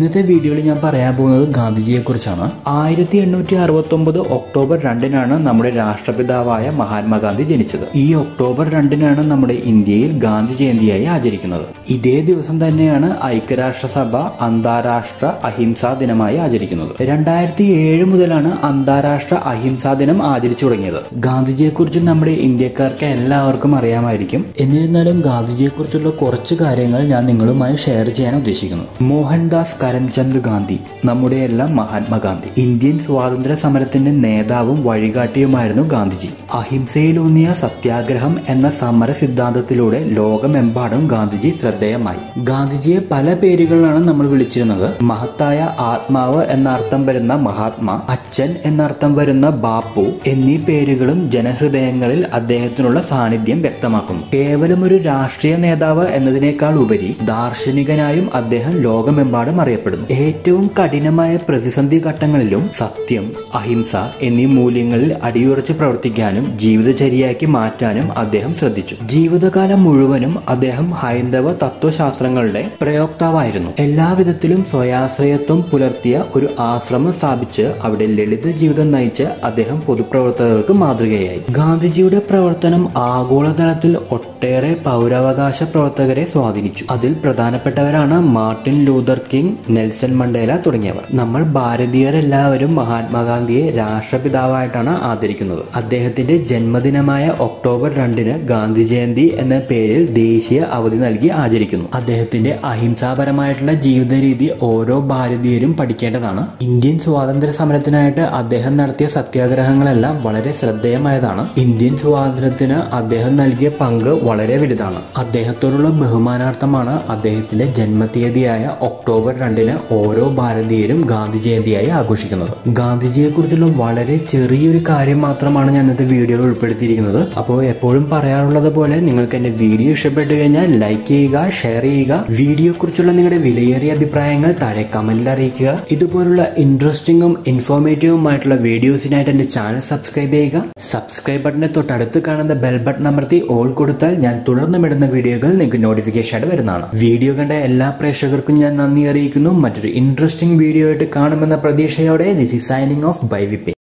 ഇന്നത്തെ വീഡിയോയിൽ ഞാൻ പറയാൻ പോകുന്നത് ഗാന്ധിജിയെ കുറിച്ചാണ് ആയിരത്തി എണ്ണൂറ്റി അറുപത്തി ഒമ്പത് ഒക്ടോബർ രണ്ടിനാണ് നമ്മുടെ രാഷ്ട്രപിതാവായ മഹാത്മാഗാന്ധി ജനിച്ചത് ഈ ഒക്ടോബർ രണ്ടിനാണ് നമ്മുടെ ഇന്ത്യയിൽ ഗാന്ധി ജയന്തിയായി ആചരിക്കുന്നത് ഇതേ ദിവസം തന്നെയാണ് ഐക്യരാഷ്ട്രസഭ അന്താരാഷ്ട്ര അഹിംസാ ദിനമായി ആചരിക്കുന്നത് രണ്ടായിരത്തി ഏഴ് മുതലാണ് അന്താരാഷ്ട്ര അഹിംസാ ദിനം ആചരിച്ചു തുടങ്ങിയത് ഗാന്ധിജിയെക്കുറിച്ച് നമ്മുടെ ഇന്ത്യക്കാർക്ക് എല്ലാവർക്കും അറിയാമായിരിക്കും എന്നിരുന്നാലും ഗാന്ധിജിയെക്കുറിച്ചുള്ള കുറച്ച് കാര്യങ്ങൾ ഞാൻ നിങ്ങളുമായി ഷെയർ ചെയ്യാൻ ഉദ്ദേശിക്കുന്നു മോഹൻദാസ് കരംചന്ദ് ഗാന്ധി നമ്മുടെ എല്ലാം മഹാത്മാഗാന്ധി ഇന്ത്യൻ സ്വാതന്ത്ര്യ സമരത്തിന്റെ നേതാവും വഴികാട്ടിയുമായിരുന്നു ഗാന്ധിജി അഹിംസയിലൂന്നിയ സത്യാഗ്രഹം എന്ന സമര സിദ്ധാന്തത്തിലൂടെ ലോകമെമ്പാടും ഗാന്ധിജി ശ്രദ്ധേയമായി ഗാന്ധിജിയെ പല പേരുകളിലാണ് നമ്മൾ വിളിച്ചിരുന്നത് മഹത്തായ ആത്മാവ് എന്ന അർത്ഥം വരുന്ന മഹാത്മാ അച്ഛൻ എന്നർത്ഥം വരുന്ന ബാപ്പു എന്നീ പേരുകളും ജനഹൃദയങ്ങളിൽ അദ്ദേഹത്തിനുള്ള സാന്നിധ്യം വ്യക്തമാക്കുന്നു കേവലം ഒരു രാഷ്ട്രീയ നേതാവ് എന്നതിനേക്കാൾ ഉപരി ദാർശനികനായും അദ്ദേഹം ലോകമെമ്പാടും അറിയപ്പെടുന്നു ഏറ്റവും കഠിനമായ പ്രതിസന്ധി ഘട്ടങ്ങളിലും സത്യം അഹിംസ എന്നീ മൂല്യങ്ങളിൽ അടിയുറച്ച് പ്രവർത്തിക്കാനും ജീവിതചര്യയാക്കി മാറ്റാനും അദ്ദേഹം ശ്രദ്ധിച്ചു ജീവിതകാലം മുഴുവനും അദ്ദേഹം ഹൈന്ദവ തത്വശാസ്ത്രങ്ങളുടെ പ്രയോക്താവായിരുന്നു എല്ലാവിധത്തിലും സ്വയാശ്രയത്വം പുലർത്തിയ ഒരു ആശ്രമം സ്ഥാപിച്ച് അവിടെ ലളിത ജീവിതം നയിച്ച് അദ്ദേഹം പൊതുപ്രവർത്തകർക്ക് മാതൃകയായി ഗാന്ധിജിയുടെ പ്രവർത്തനം ആഗോളതലത്തിൽ ഒട്ടേറെ പൗരാവകാശ പ്രവർത്തകരെ സ്വാധീനിച്ചു അതിൽ പ്രധാനപ്പെട്ടവരാണ് Martin Luther King Nelson Mandela തുടങ്ങിയവർ നമ്മൾ ഭാരതീയരെല്ലാവരും മഹാത്മാഗാന്ധിയെ രാഷ്ട്രപിതാവായിട്ടാണ് ആദരിക്കുന്നത് അദ്ദേഹത്തിന്റെ ജന്മദിനമായ ഒക്ടോബർ രണ്ടിന് ഗാന്ധി ജയന്തി എന്ന പേരിൽ ദേശീയ അവധി നൽകി ആചരിക്കുന്നു അദ്ദേഹത്തിന്റെ അഹിംസാപരമായിട്ടുള്ള ജീവിത രീതി ഓരോ ഭാരതീയരും പഠിക്കേണ്ടതാണ് ഇന്ത്യൻ സ്വാതന്ത്ര്യ സമരത്തിനായിട്ട് അദ്ദേഹം നടത്തിയ സത്യാഗ്രഹങ്ങളെല്ലാം വളരെ ശ്രദ്ധേയമായതാണ് ഇന്ത്യൻ സ്വാതന്ത്ര്യത്തിന് അദ്ദേഹം നൽകിയ പങ്ക് വളരെ വലുതാണ് അദ്ദേഹത്തോടുള്ള ബഹുമാനാർത്ഥമാണ് അദ്ദേഹത്തിന്റെ ജന്മതീയതിയായ ഒക്ടോബർ രണ്ടിന് ഓരോ ഭാരതീയരും ഗാന്ധി ജയന്തിയായി ആഘോഷിക്കുന്നത് ഗാന്ധിജിയെ കുറിച്ചുള്ള വളരെ ചെറിയൊരു കാര്യം മാത്രമാണ് ഞാൻ ഇന്നത്തെ വീഡിയോയിൽ ഉൾപ്പെടുത്തിയിരിക്കുന്നത് അപ്പോൾ എപ്പോഴും പറയാറുള്ളത് പോലെ നിങ്ങൾക്ക് എന്റെ വീഡിയോ ഇഷ്ടപ്പെട്ടു കഴിഞ്ഞാൽ ലൈക്ക് ചെയ്യുക ഷെയർ ചെയ്യുക വീഡിയോ കുറിച്ചുള്ള നിങ്ങളുടെ വിലയേറിയ അഭിപ്രായങ്ങൾ താഴെ കമന്റിൽ അറിയിക്കുക ഇതുപോലുള്ള ഇൻട്രസ്റ്റിംഗും ഇൻഫോർമേറ്റീവുമായിട്ടുള്ള വീഡിയോസിനായിട്ട് എന്റെ ചാനൽ സബ്സ്ക്രൈബ് ചെയ്യുക സബ്സ്ക്രൈബ് ബട്ടന്റെ തൊട്ടടുത്ത് കാണുന്ന ബെൽ ബട്ടൺ അമർത്തി ഓൾ കൊടുത്താൽ ഞാൻ തുടർന്നും ഇടുന്ന വീഡിയോകൾ നിങ്ങൾക്ക് നോട്ടിഫിക്കേഷൻ ആയിട്ട് വരുന്നതാണ് വീഡിയോ കണ്ട എല്ലാ പ്രേക്ഷകർക്കും ഞാൻ നന്ദി അറിയിക്കുന്നു മറ്റൊരു ഇൻട്രസ്റ്റിംഗ് വീഡിയോ ആയിട്ട് കാണുമെന്ന പ്രതീക്ഷയോടെ this is signing off bye വിപേ